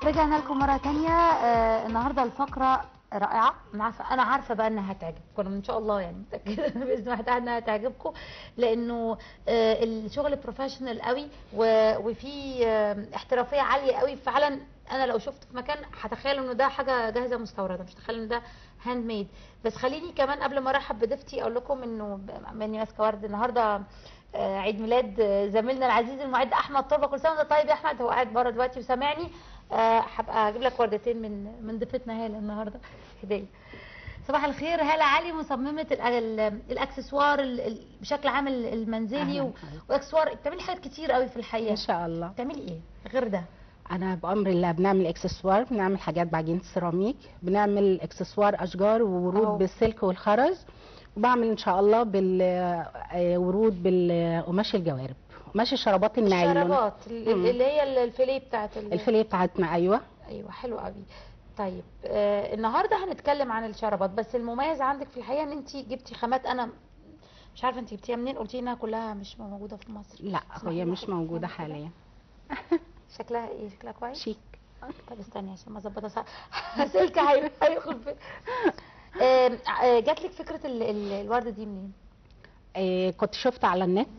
رجعنا لكم مرة تانية آه النهاردة الفقرة رائعة أنا عارفة أنا عارفة بقى إنها هتعجبكم أنا إن شاء الله يعني متأكدة بإذن الله تعالى إنها هتعجبكم لأنه آه الشغل بروفيشنال قوي و- وفي آه احترافية عالية قوي فعلا أنا لو شفت في مكان هتخيل إنه ده حاجة جاهزة مستوردة مش تخيل إن ده هاند ميد بس خليني كمان قبل ما أرحب بضيفتي أقول لكم إنه مني ماسكة ورد النهاردة آه، عيد ميلاد آه، زميلنا العزيز المعد احمد طلبه كل سنه وانت طيب يا احمد هو قاعد بره دلوقتي وسامعني آه، هبقى اجيب لك وردتين من من ضيفتنا هاله النهارده هديه صباح الخير هاله علي مصممه ال- ال- الاكسسوار ال- ال- بشكل عام ال- المنزلي أهلاً، و- أهلاً. واكسسوار بتعملي حاجات كتير قوي في الحقيقه ان شاء الله بتعملي ايه غير ده انا بامر الله بنعمل اكسسوار بنعمل حاجات بعجينه سيراميك بنعمل اكسسوار اشجار وورود أهو. بالسلك والخرز وبعمل ان شاء الله بالورود بالقماش الجوارب قماش الشرابات النايلون الشرابات ال- مم. اللي هي ال- الفيليه بتاعت ال- الفيليه بتاعتنا ايوه ايوه حلو قوي طيب آه النهارده هنتكلم عن الشرابات بس المميز عندك في الحقيقه ان انت جبتي خامات انا مش عارفه انت جبتيها منين قلتي انها كلها مش موجوده في مصر لا اسمحي هي لي مش آخد موجوده خامة كده. حاليا شكلها ايه شكلها كويس شيك طب استني عشان ما اظبطها صح سلك هي- هياخد في آم، آه، جات لك فكره ال- ال- الورده دي منين آه، كنت شفت على النت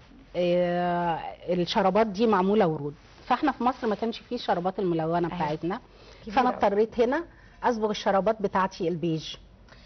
آه، الشرابات دي معموله ورود فاحنا في مصر ما كانش فيه الشرابات الملونه أيوة. بتاعتنا كبيرة فانا أوي. اضطريت هنا اصبغ الشرابات بتاعتي البيج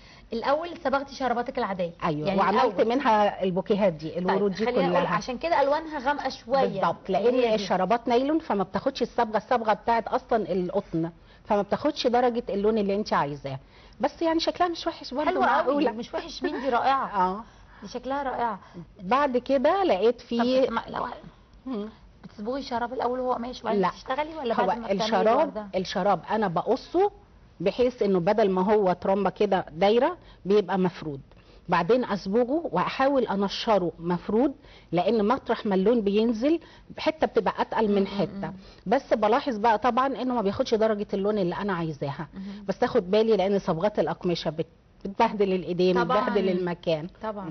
الاول صبغتي شراباتك العاديه ايوه يعني وعملت الأول. منها البوكيهات دي الورود دي طيب خليني اقول كلها عشان كده الوانها غامقه شويه بالظبط هي لان دي. الشرابات نايلون فما بتاخدش الصبغه الصبغه بتاعت اصلا القطن فما بتاخدش درجه اللون اللي انت عايزاه بس يعني شكلها مش وحش برضه حلوه قوي معقوله مش وحش مين دي رائعه اه دي شكلها رائعه بعد كده لقيت طب فيه اسمع، لو مم. بتصبغي الشراب الاول وهو ماشي وبعدين لا. تشتغلي ولا هو بعد ما بتعملي الشراب الوردة؟ الشراب انا بقصه بحيث انه بدل ما هو ترمبه كده دايره بيبقى مفرود بعدين اصبغه واحاول انشره مفرود لان مطرح ما اللون بينزل حته بتبقى اتقل من حته بس بلاحظ بقى طبعا انه ما بياخدش درجه اللون اللي انا عايزاها مهم. بس تاخد بالي لان صبغات الاقمشه بت- بتبهدل الايدين طبعاً. بتبهدل المكان طبعا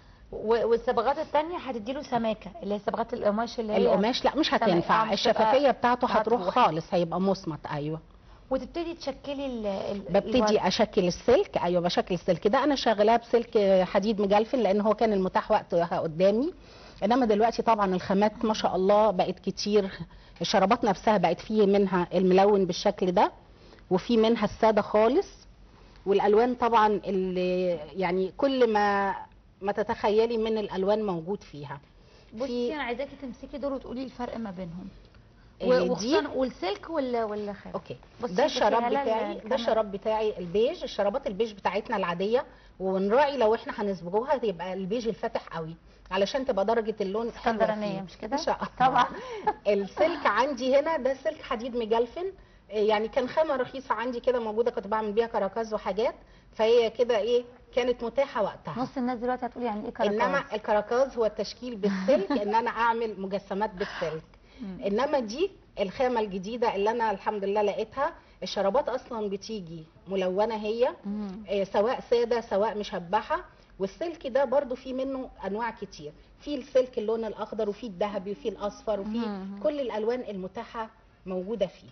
و- والصبغات التانية هتدي له سماكه اللي هي صبغات القماش اللي هي القماش لا مش تمام. آه، هتنفع مش الشفافيه تبقى- بتاعته هتروح هتروح. خالص هيبقى مصمت ايوه وتبتدي تشكلي ال ال- ببتدي الورد. اشكل السلك ايوه بشكل السلك ده انا شغلاه بسلك حديد مجلفن لان هو كان المتاح وقتها قدامي انما دلوقتي طبعا الخامات ما شاء الله بقت كتير الشرابات نفسها بقت فيه منها الملون بالشكل ده وفي منها الساده خالص والالوان طبعا اللي يعني كل ما ما تتخيلي من الالوان موجود فيها بصي في- انا عايزاكي تمسكي دول وتقولي الفرق ما بينهم اللي دي- وخصوصا والسلك ولا ولا خير اوكي بصي ده بصي الشراب هلا بتاعي ده الكاميرا. الشراب بتاعي البيج الشرابات البيج بتاعتنا العاديه ونراعي لو احنا هنصبغوها يبقى البيج الفاتح قوي علشان تبقى درجه اللون حلوه اسكندرانيه فيه مش كده إن شاء الله. طبعا السلك عندي هنا ده سلك حديد مجلفن إيه يعني كان خامه رخيصه عندي كده موجوده كنت بعمل بيها كراكاز وحاجات فهي كده ايه كانت متاحه وقتها نص الناس دلوقتي هتقول يعني ايه كراكاز انما الكراكاز هو التشكيل بالسلك ان انا اعمل مجسمات بالسلك مم. انما دي الخامه الجديده اللي انا الحمد لله لقيتها الشرابات اصلا بتيجي ملونه هي مم. آه، سواء ساده سواء مشبحه والسلك ده برضو في منه انواع كتير في السلك اللون الاخضر وفي الذهبي وفي الاصفر وفي مم. كل الالوان المتاحه موجوده فيه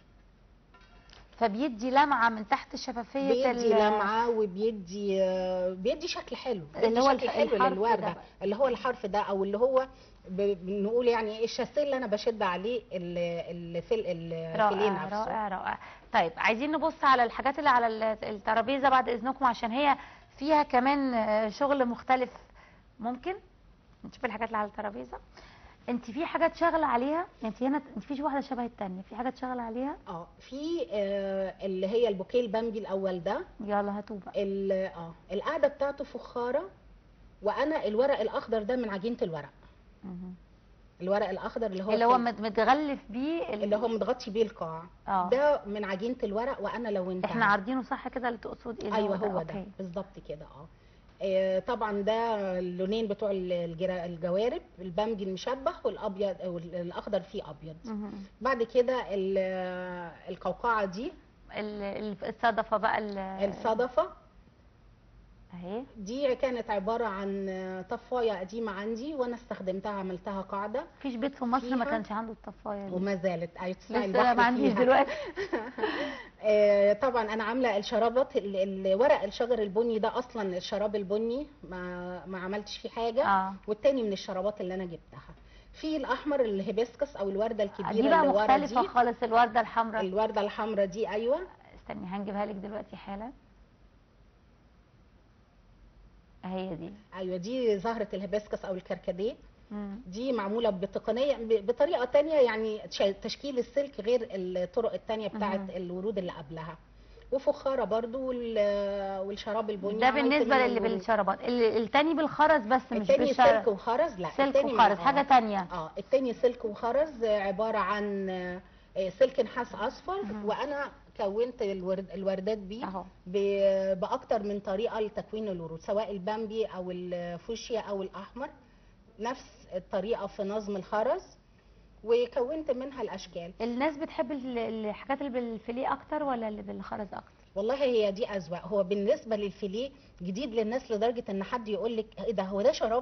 فبيدي لمعه من تحت شفافيه بيدي لمعه وبيدي آه، بيدي شكل حلو اللي بيدي هو شكل الح- حلو الحرف للورده ده. اللي هو الحرف ده او اللي هو ب- بنقول يعني الشاسيه اللي انا بشد عليه ال- الفل الفيليه رائع نفسه رائع رائع طيب عايزين نبص على الحاجات اللي على ال- الترابيزه بعد اذنكم عشان هي فيها كمان آه، شغل مختلف ممكن نشوف الحاجات اللي على الترابيزه انت في حاجات شغله عليها انت هنا انت فيش واحده شبه التانية في حاجات شغله عليها اه في آه اللي هي البوكيه البامبي الاول ده يلا هاتوا بقى ال- اه القاعده بتاعته فخاره وانا الورق الاخضر ده من عجينه الورق مهم. الورق الاخضر اللي هو اللي في هو ال- مت- متغلف بيه ال- اللي هو متغطي بيه القاع اه ده من عجينه الورق وانا لونتها احنا عارضينه صح كده اللي تقصد ايه اللي ايوه هو ده اوكي بالظبط كده اه آه، طبعا ده اللونين بتوع ال- الجرا- الجوارب البامبي المشبح والابيض أو ال- الاخضر فيه ابيض مهم. بعد كده ال- القوقعه دي ال- ال- الصدفه بقى ال- الصدفه اهي دي كانت عباره عن طفايه قديمه عندي وانا استخدمتها عملتها قاعده مفيش بيت في مصر ما فيها كانش عنده الطفايه دي وما زالت ايوه تسمعي لسه ما البحر عنديش فيها. دلوقتي آه، طبعا انا عامله الشرابات ال- الورق الشجر البني ده اصلا الشراب البني ما ما عملتش فيه حاجه اه والتاني من الشرابات اللي انا جبتها في الاحمر الهيبسكس او الورده الكبيره دي بقى اللي ورا مختلفه دي خالص الورده الحمراء الورده الحمراء دي ايوه استني هنجيبها لك دلوقتي حالا هي دي ايوه دي زهره الهيبسكس او الكركديه مم. دي معموله بتقنيه ب- بطريقه تانية يعني تش- تشكيل السلك غير الطرق التانية بتاعت مهم. الورود اللي قبلها وفخاره برضو وال- والشراب البني ده عملت بالنسبه منه للي الورود. بالشربات اللي- التاني بالخرز بس مش التاني بالشرب سلك وخرز لا سلك التاني وخرز آه. حاجه تانية اه التاني سلك وخرز آه، عباره عن آه، آه، سلك نحاس اصفر مهم. وانا كونت الورد الوردات بيه اهو ب- باكتر من طريقه لتكوين الورود سواء البامبي او الفوشيا او الاحمر نفس الطريقه في نظم الخرز وكونت منها الاشكال الناس بتحب ال- الحاجات اللي بالفيليه اكتر ولا اللي بالخرز اكتر والله هي دي اذواق هو بالنسبه للفيليه جديد للناس لدرجه ان حد يقول لك ايه ده هو ده شراب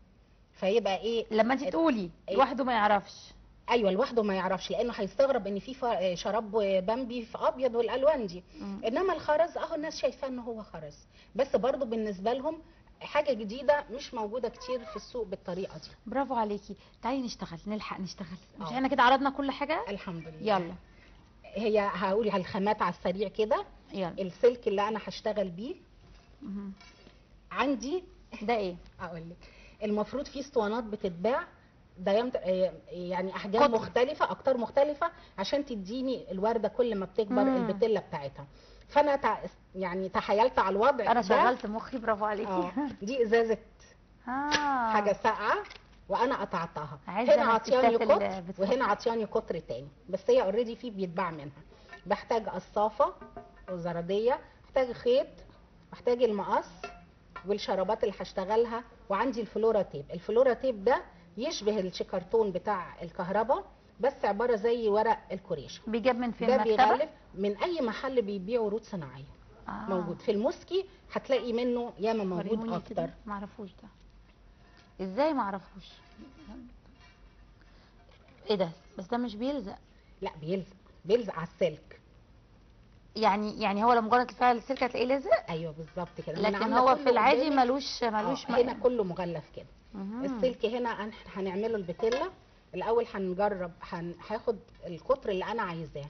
فيبقى ايه لما انت تقولي إيه؟ لوحده ما يعرفش ايوه لوحده ما يعرفش لانه هيستغرب ان في ف- شراب بامبي في ابيض والالوان دي مم. انما الخرز اهو الناس شايفاه ان هو خرز بس برضو بالنسبه لهم حاجه جديده مش موجوده كتير في السوق بالطريقه دي برافو عليكي تعالي نشتغل نلحق نشتغل مش آه. احنا كده عرضنا كل حاجه الحمد لله يلا هي هقول على الخامات على السريع كده يلا السلك اللي انا هشتغل بيه مهم. عندي ده ايه اقول لك المفروض في اسطوانات بتتباع دايمتر آه، يعني احجام قطر. مختلفه اكتر مختلفه عشان تديني الورده كل ما بتكبر مم. البتله بتاعتها فانا تع... يعني تحايلت على الوضع انا ده. شغلت مخي برافو اه عليكي دي ازازه اه حاجه ساقعه وانا قطعتها عايزة هنا أنا عطياني الستات اللي قطر بتحط- وهنا عطياني قطر تاني بس هي اوريدي في بيتباع منها بحتاج قصافه وزرديه محتاج خيط محتاج المقص والشرابات اللي هشتغلها وعندي الفلورا تيب الفلورا تيب ده يشبه الشيكرتون بتاع الكهرباء بس عباره زي ورق الكوريشه بيجاب من فين ده مكتبه بيغلف من اي محل بيبيع ورود صناعيه آه. موجود في الموسكي هتلاقي منه ياما موجود وريهوني اكتر كده معرفوش ده ازاي معرفوش ايه ده بس ده مش بيلزق لا بيلزق بيلزق على السلك يعني يعني هو لو مجرد تفعل السلك هتلاقيه لازق ايوه بالظبط كده ما أنا لكن عاملة هو كله في العادي قدامك. ملوش ملوش آه، هنا كله مغلف كده مهم. السلك هنا أن- هنعمله البتله الاول هنجرب هن- هاخد القطر اللي انا عايزاه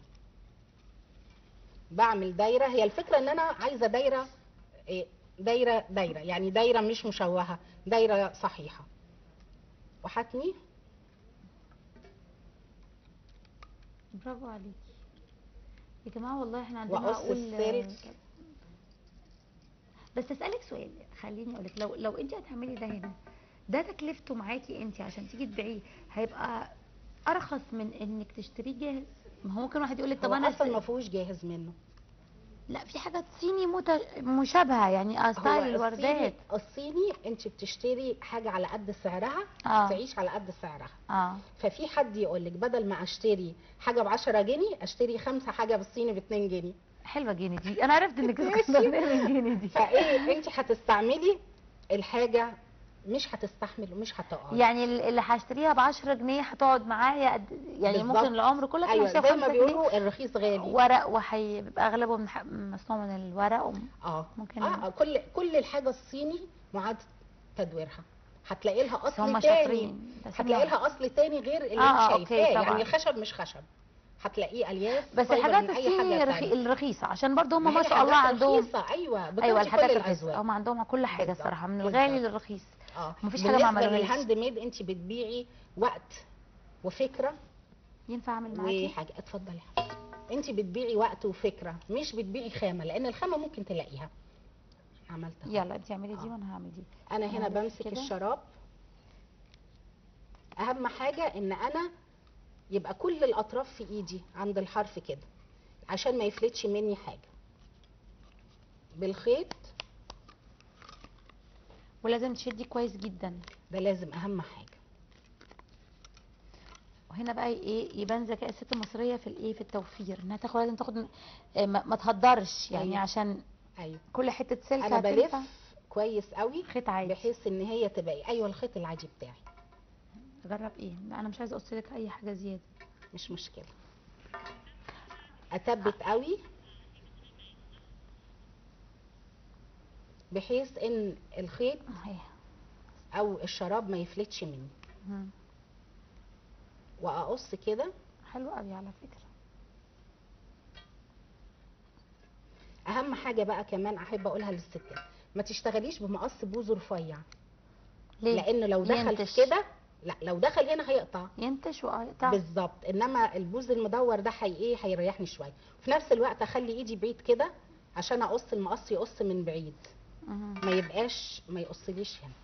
بعمل دايره هي الفكره ان انا عايزه دايره إيه، دايره دايره يعني دايره مش مشوهه دايره صحيحه وحتني برافو عليكي يا جماعه والله احنا عندنا وأقص عقول السلك. بس اسالك سؤال خليني اقولك لو لو انت هتعملي ده هنا ده تكلفته معاكي انت عشان تيجي تبيعيه هيبقى ارخص من انك تشتريه جاهز ما هو ممكن واحد يقول لك طب هو انا اصلا س- ما فيهوش جاهز منه لا في حاجات صيني مت... مشابهه يعني هو ستايل الصيني الوردات الصيني انت بتشتري حاجه على قد سعرها اه تعيش على قد سعرها اه ففي حد يقول لك بدل ما اشتري حاجه ب 10 جنيه اشتري خمسه حاجه بالصيني ب 2 جنيه حلوه جنيه دي انا عرفت انك ماشي. تستخدمي جنيه دي فايه انت هتستعملي الحاجه مش هتستحمل ومش هتقعد يعني ال- اللي هشتريها ب 10 جنيه هتقعد معايا قد يعني بالظبط. ممكن العمر كله ايوه هشتريها زي ب ما 5 جنيه بيقولوا الرخيص غالي ورق وهيبقى اغلبه من ح- مصنوع من الورق وم... اه ممكن اه كل كل الحاجه الصيني معاد تدويرها هتلاقي لها بس هم اصل تاني شاطرين بس هتلاقي هم- لها اصل تاني غير اللي آه، انت آه، أوكي، شايفاه طبعاً. يعني الخشب مش خشب هتلاقيه الياف بس فايبر الحاجات من أي الصيني حاجة الرخي... تانية. الرخيصه عشان برضو هم ما ما هي شاء الله حاجات عندهم رخيصة ايوه بتاخدي ايوه كل الحاجات الأذواق. الرخيصه هم عندهم كل حاجه بالظبط، الصراحه من بالظبط. الغالي للرخيص اه مفيش حاجة ما بالنسبة عملوهاش. للهاند ميد انت بتبيعي وقت وفكره ينفع اعمل معاكي وحاجه اتفضلي يا حبيبتي. انت بتبيعي وقت وفكره مش بتبيعي خامه لان الخامه ممكن تلاقيها عملتها يلا انت اعملي دي آه. وانا هعمل دي انا هنا هعمل بمسك كده. الشراب اهم حاجه ان انا يبقى كل الاطراف في ايدي عند الحرف كده عشان ما يفلتش مني حاجه بالخيط ولازم تشدي كويس جدا ده لازم اهم حاجه وهنا بقى ايه يبان ذكاء الست المصريه في الايه في التوفير انها تاخد لازم تاخد آه، ما, ما تهدرش يعني أيوة. عشان ايوه كل حته سلك انا بلف هتنفع كويس قوي خيط عادي بحيث ان هي تبقى ايوه الخيط العادي بتاعي جرب ايه لا انا مش عايزه اقص لك اي حاجه زياده مش مشكله اثبت قوي بحيث ان الخيط اهي او الشراب ما يفلتش مني مم. واقص كده حلو قوي على فكره اهم حاجه بقى كمان احب اقولها للستات ما تشتغليش بمقص بوز رفيع ليه لانه لو دخل ينتش. في كده لا لو دخل هنا هيقطع ينتش ويقطع بالظبط انما البوز المدور ده هي ايه هيريحني شويه وفي نفس الوقت اخلي ايدي بعيد كده عشان اقص المقص يقص من بعيد مهم. ما يبقاش ما يقصليش هنا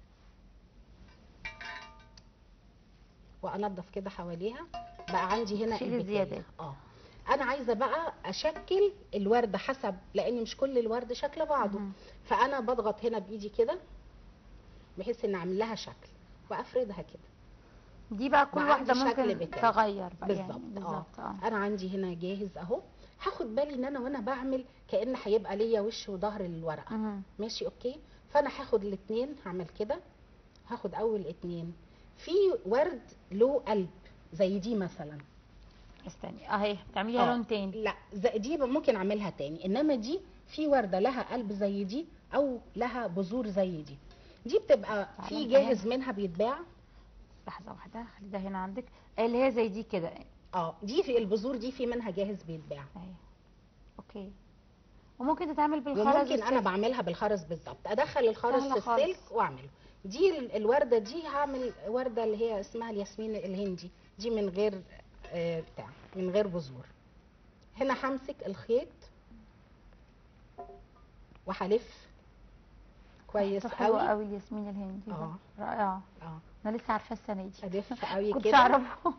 وانضف كده حواليها بقى عندي هنا شيلي البداية. الزيادات. اه انا عايزه بقى اشكل الورد حسب لان مش كل الورد شكل بعضه مهم. فانا بضغط هنا بايدي كده بحيث ان اعمل لها شكل وافردها كده دي بقى كل بقى واحده عندي شكل ممكن بتاعي. تغير بقى يعني بالظبط اه بالظبط اه انا عندي هنا جاهز اهو هاخد بالي ان انا وانا بعمل كان هيبقى ليا وش وظهر للورقه مهم. ماشي اوكي فانا هاخد الاثنين هعمل كده هاخد اول اتنين في ورد له قلب زي دي مثلا استني اهي تعمليها آه. لون تاني لا زي دي ممكن اعملها تاني انما دي في ورده لها قلب زي دي او لها بذور زي دي دي بتبقى في تعالى جاهز منها بيتباع لحظه واحده خلي ده هنا عندك اللي هي زي دي كده اه دي في البذور دي في منها جاهز بيتباع اهي اوكي وممكن تتعمل بالخرز وممكن انا السلك. بعملها بالخرز بالظبط ادخل الخرز سهلة في خالص. السلك واعمله دي ال- الورده دي هعمل ورده اللي هي اسمها الياسمين الهندي دي من غير آه، بتاع من غير بذور هنا همسك الخيط وهلف كويس طب حلوه قوي قوي الياسمين الهندي ده. آه. رائعه اه انا لسه عارفاه السنه دي الف قوي كنت كده اعرفه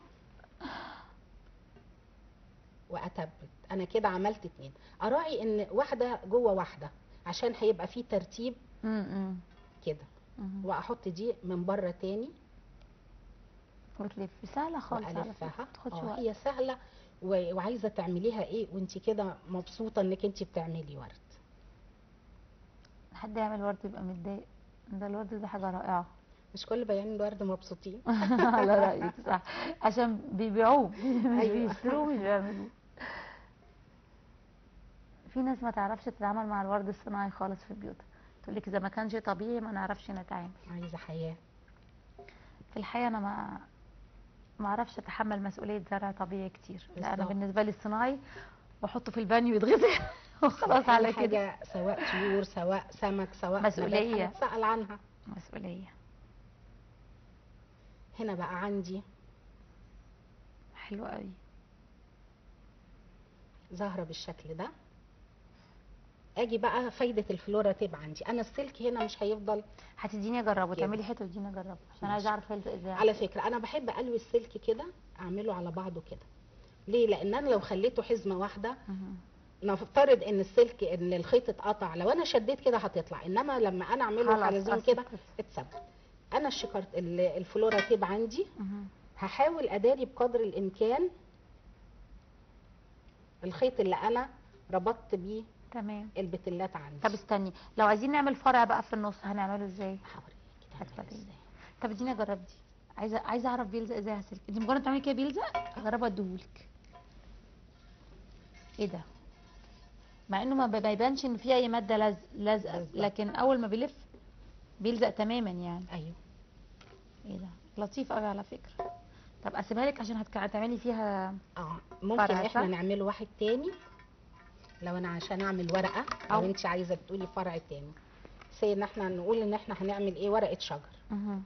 واثبت انا كده عملت اتنين اراعي ان واحده جوه واحده عشان هيبقى في ترتيب امم كده أمم. واحط دي من بره تاني وتلف سهله خالص على فكره والفها ما تاخدش اه وقت هي سهله و- وعايزه تعمليها ايه وانت كده مبسوطه انك انت بتعملي ورد حد يعمل ورد يبقى متضايق ده الورد ده حاجه رائعه مش كل بيان الورد مبسوطين على رايك صح عشان بيبيعوه مش أيوة. بيشتروه مش بيعملوه في ناس ما تعرفش تتعامل مع الورد الصناعي خالص في بيوتها تقول لك اذا ما كانش طبيعي ما نعرفش نتعامل عايزه حياه في الحقيقه انا ما ما اعرفش اتحمل مسؤوليه زرع طبيعي كتير لا انا بالظبط. بالنسبه لي الصناعي بحطه في البانيو يتغسل وخلاص على أي كده حاجه سواء طيور سواء سمك سواء مسؤولية. نبات هنتسال عنها مسؤوليه هنا بقى عندي حلو قوي زهره بالشكل ده اجي بقى فايده الفلورا تبقى عندي انا السلك هنا مش هيفضل هتديني اجربه كده. تعملي حته وتديني اجربه عشان ماشي. عايزه اعرف هيلزق ازاي على فكره انا بحب الوي السلك كده اعمله على بعضه كده ليه لان انا لو خليته حزمه واحده مهم. نفترض ان السلك ان الخيط اتقطع لو انا شديت كده هتطلع انما لما انا اعمله خلاص، حلزون أصل كده كده. اتثبت انا الشكرت ال- الفلورا تيب عندي مهم. هحاول اداري بقدر الامكان الخيط اللي انا ربطت بيه تمام البتلات عندي طب استني لو عايزين نعمل فرع بقى في النص هنعمله ازاي هوريك هتبقى تعمل إيه؟ ازاي طب اديني اجرب دي عايزه عايزه اعرف بيلزق ازاي على السلك انت مجرد تعملي كده بيلزق اجربه اديهولك ايه ده مع انه ما ب- ما يبانش ان في اي ماده لازق لازقه بالظبط. لكن اول ما بيلف بيلزق تماما يعني ايوه ايه ده لطيف قوي على فكره طب اسيبها لك عشان هتك- هتعملي فيها اه ممكن فرع، احنا صح؟ نعمله واحد تاني لو انا عشان اعمل ورقه أو- او انت عايزه تقولي فرع تاني سي ان احنا نقول ان احنا هنعمل ايه ورقه شجر مهم.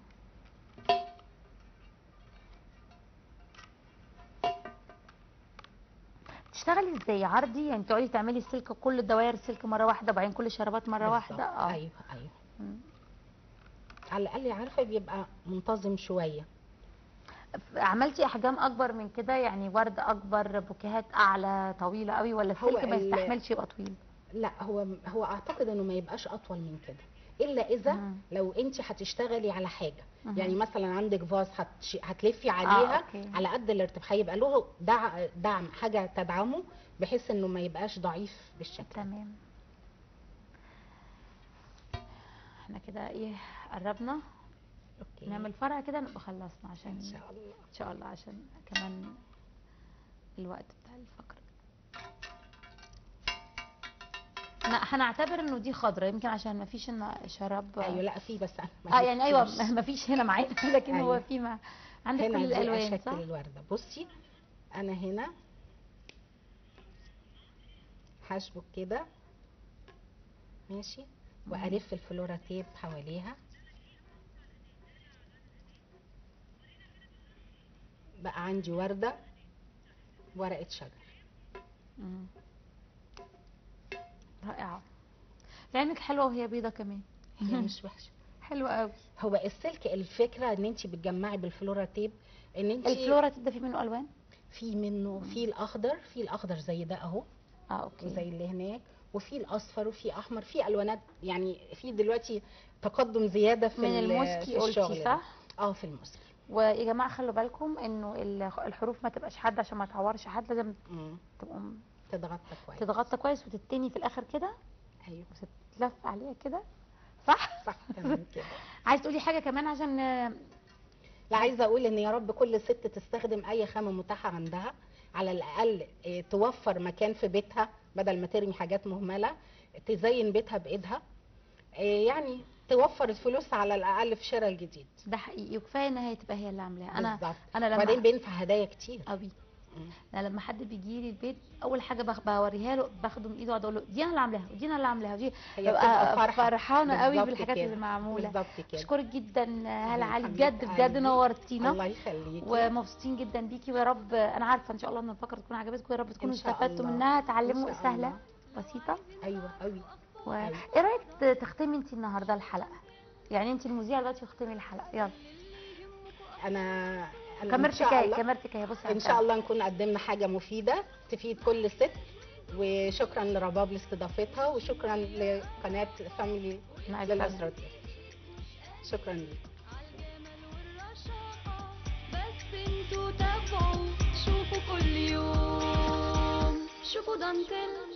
تشتغلي ازاي عرضي يعني تقعدي تعملي السلك كل الدوائر السلك مره واحده وبعدين كل الشرابات مره بالظبط. واحده اه ايوه ايوه مم. على الاقل عارفه بيبقى منتظم شويه عملتي احجام اكبر من كده يعني ورد اكبر بوكيهات اعلى طويله قوي ولا هو السلك ما ال- يستحملش يبقى طويل لا هو هو اعتقد انه ما يبقاش اطول من كده الا اذا مم. لو انت هتشتغلي على حاجه مهم. يعني مثلا عندك فاز هتش... هتلفي عليها أوكي. على قد الارتفاع هيبقى له دع... دعم حاجه تدعمه بحيث انه ما يبقاش ضعيف بالشكل ده. تمام احنا كده ايه قربنا اوكي نعمل فرع كده نبقى خلصنا عشان ان شاء الله ان شاء الله عشان كمان الوقت بتاع الفقرة انا هنعتبر انه دي خضره يمكن عشان ما فيش إن شراب ايوه لا في بس أنا ما اه يعني ايوه جبتوش. ما فيش هنا معانا لكن هو أيوة. في ما عندك هنا كل دي الالوان اشكل صح؟ الورده بصي انا هنا هشبك كده ماشي والف الفلورا تيب حواليها بقى عندي ورده ورقه شجر مم. رائعه لعينك حلوه وهي بيضه كمان هي مش وحشه حلوه قوي هو السلك الفكره ان انت بتجمعي بالفلورا تيب ان انت الفلورا تبدا في منه الوان في منه في الاخضر في الاخضر زي ده اهو اه اوكي زي اللي هناك وفي الاصفر وفي احمر في الوانات يعني في دلوقتي تقدم زياده في من ال- الموسكي في الشغل قلتي ده. صح؟ اه في الموسكي ويا جماعه خلوا بالكم انه ال- الحروف ما تبقاش حد عشان ما تعورش حد لازم مم. تبقوا م- تتغطى كويس تتغطى كويس وتتني في الاخر كده ايوه وتتلف عليها كده صح صح تمام كده عايز تقولي حاجه كمان عشان آه، لا عايزه اقول ان يا رب كل ست تستخدم اي خامه متاحه عندها على الاقل آه، توفر مكان في بيتها بدل ما ترمي حاجات مهمله تزين بيتها بايدها آه، يعني توفر الفلوس على الاقل في شراء الجديد ده حقيقي وكفايه ان هي تبقى هي اللي عاملاها انا بالظبط انا لما وبعدين بينفع هدايا كتير قوي مم. انا لما حد بيجي لي البيت اول حاجه بخ- بوريها له باخده من ايده واقعد اقول له دي انا اللي عاملاها ودي انا اللي عاملاها ودي هي ببقى بتبقى فرحة. فرحانه قوي بالظبط بالحاجات كده. اللي معموله بالظبط كده اشكرك جدا هلا علي حبيبة بجد بجد قلبي. نورتينا الله يخليكي ومبسوطين جدا بيكي ويا رب انا عارفه ان شاء الله ان الفقره تكون عجبتكم يا رب تكونوا إن شاء استفدتوا الله. منها إن تعلموا شاء سهله الله. بسيطه ايوه قوي و... أيوة. ايه رايك ت- تختمي انت النهارده الحلقه يعني انت المذيعه دلوقتي واختمي الحلقه يلا انا انا إن كاميرتك شاء اهي الله- كاميرتك اهي بصي ان شاء الله نكون قدمنا حاجه مفيده تفيد كل ست وشكرا لرباب لاستضافتها وشكرا لقناه فاميلي مع للاسرتين شكرا لك بس انتوا تابعوا شوفوا كل يوم شوفوا دانتيل